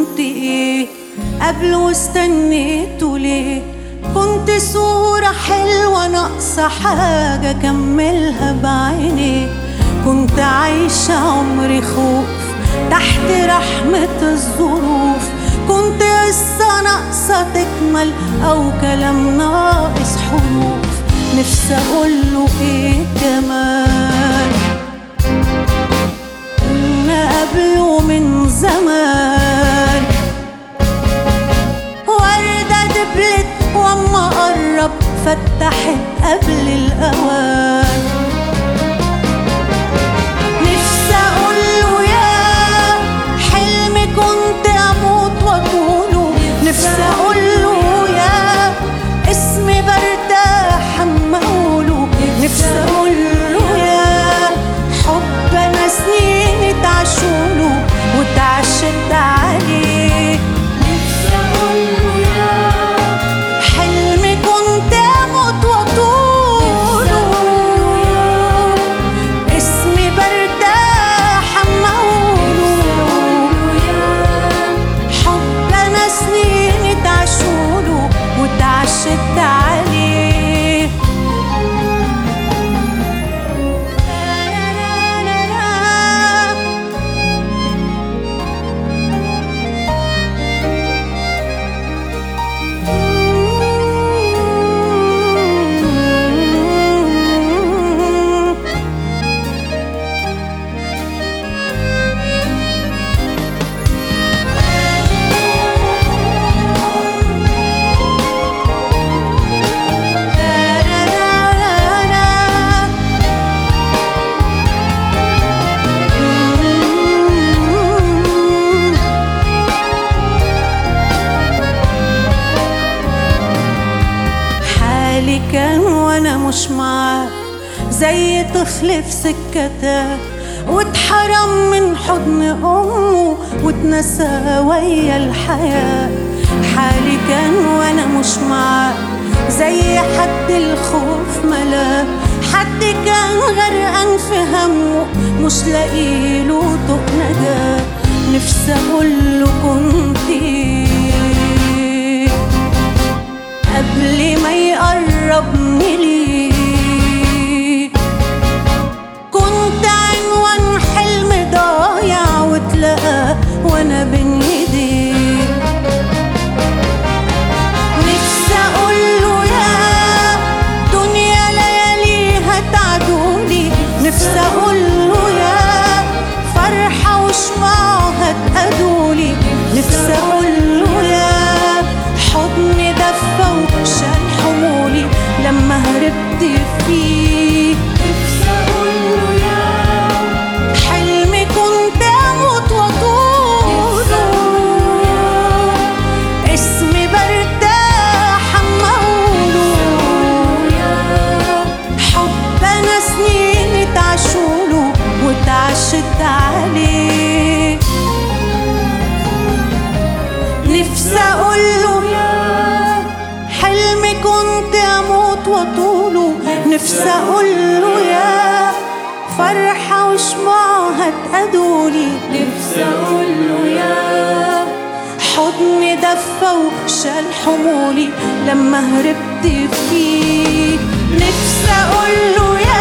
كنت ايه قبل واستنيته ليه كنت صورة حلوة ناقصة حاجة كملها بعيني كنت عايشة عمري خوف تحت رحمة الظروف كنت قصة ناقصة تكمل أو كلام ناقص حروف نفسي أقوله إيه كمان كنا قبله من زمان وردة دبلت وأما قرب فتحت قبل الأوان نفسي أقوله يا حلمي كنت أموت وأقوله نفسي أقوله يا اسمي برتاح أما أقوله نفسي أقوله يا حب أنا سنين اتعشوله واتعشت عليه نفسي أقوله يا حلمي كنت أموت وأطوله اسمي برتاح أما أقوله حب أنا سنين اتعشوله واتعشت عليه حالي كان وانا مش معاه زي طفل في سكته واتحرم من حضن امه واتنسى ويا الحياه حالي كان وانا مش معاه زي حد الخوف ملاه حد كان غرقان في همه مش لاقيله طوق نجاه نفسي اقوله كنت إيه قبل ما يقربني ليه كنت عنوان حلم ضايع واتلقى وانا بين ايديه نفسي اقوله يا دنيا لياليها تعدولي نفسي اقوله يا فرحة وشمعها تقادولي نفسي اقوله يا حضني دفى وشال حمولي لما هربت فيه نفسي اقوله يا حلمي كنت اموت واطوله اسمي برتاح اما اقوله حب انا سنين اتعشوله واتعشت عليه نفسي اقوله يا حلمي كنت اموت واطوله نفسي اقوله يا فرحة وشمعها تقادولي نفسي اقوله يا حضني دفى وشال حمولي لما هربت فيه نفسي اقوله يا